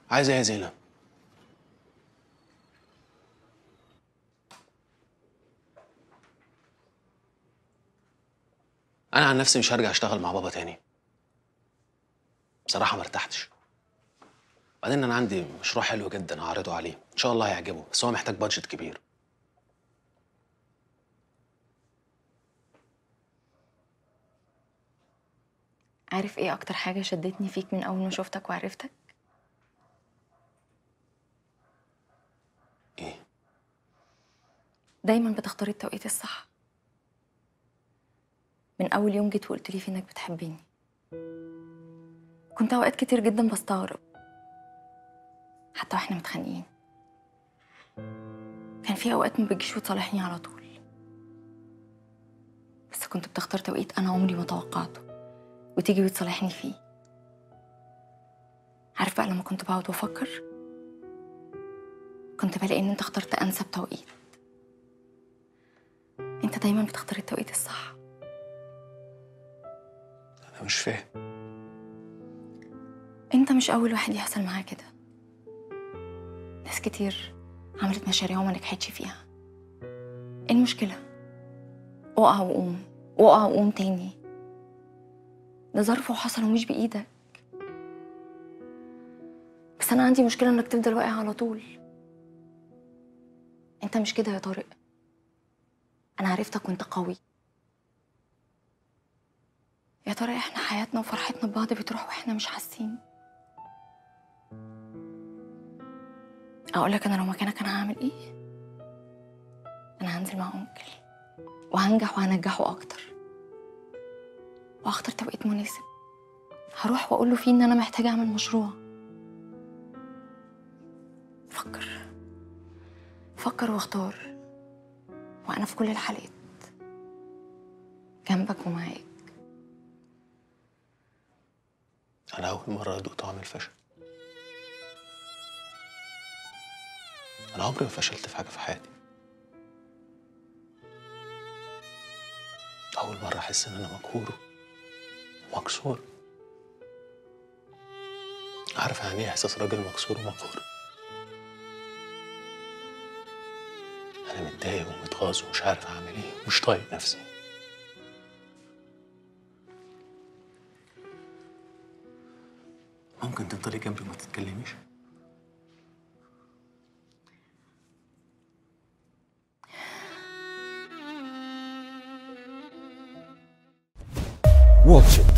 عايزه ايه يا زينب انا عن نفسي مش هرجع اشتغل مع بابا تاني بصراحه ما ارتحتش بعدين انا عندي مشروع حلو جدا هعرضه عليه ان شاء الله هيعجبه بس هو محتاج بادجت كبير عارف ايه اكتر حاجة شدتني فيك من اول ما شفتك وعرفتك ايه دايما بتختار التوقيت الصح من اول يوم جيت وقلت لي فيه انك بتحبني كنت اوقات كتير جدا بستغرب حتى واحنا متخانقين كان في اوقات ما بتجيش وتصالحني على طول بس كنت بتختار توقيت انا عمري ما توقعته وتيجي وتصالحني فيه عارف بقى لما كنت بقعد وافكر كنت بلاقي ان انت اخترت انسب توقيت انت دايما بتختار التوقيت الصح انا مش فاهم انت مش اول واحد يحصل معاه كده ناس كتير عملت مشاريع وما نجحتش فيها ايه المشكلة اقع وقوم اقع وقوم تاني ده ظرف وحصل ومش بإيدك بس أنا عندي مشكلة إنك تفضل واقع على طول أنت مش كده يا طارق أنا عرفتك وأنت قوي يا ترى إحنا حياتنا وفرحتنا ببعض بتروح وإحنا مش حاسين أقول لك أنا لو مكانك أنا هعمل إيه أنا هنزل مع أنكل وهنجح وهنجحه أكتر وهختار توقيت مناسب هروح واقول له فيه ان انا محتاجه اعمل مشروع فكر فكر واختار وانا في كل الحالات جنبك ومعاك انا اول مره ادوق طعم الفشل انا عمري ما فشلت في حاجه في حياتي اول مره احس ان انا مقهور ومكسور عارف يعني ايه احساس راجل مكسور ومقهور انا متضايق ومتغاظ ومش عارف اعمل ايه ومش طايق نفسي ممكن تفضلي جنبي وما تتكلميش واتش إت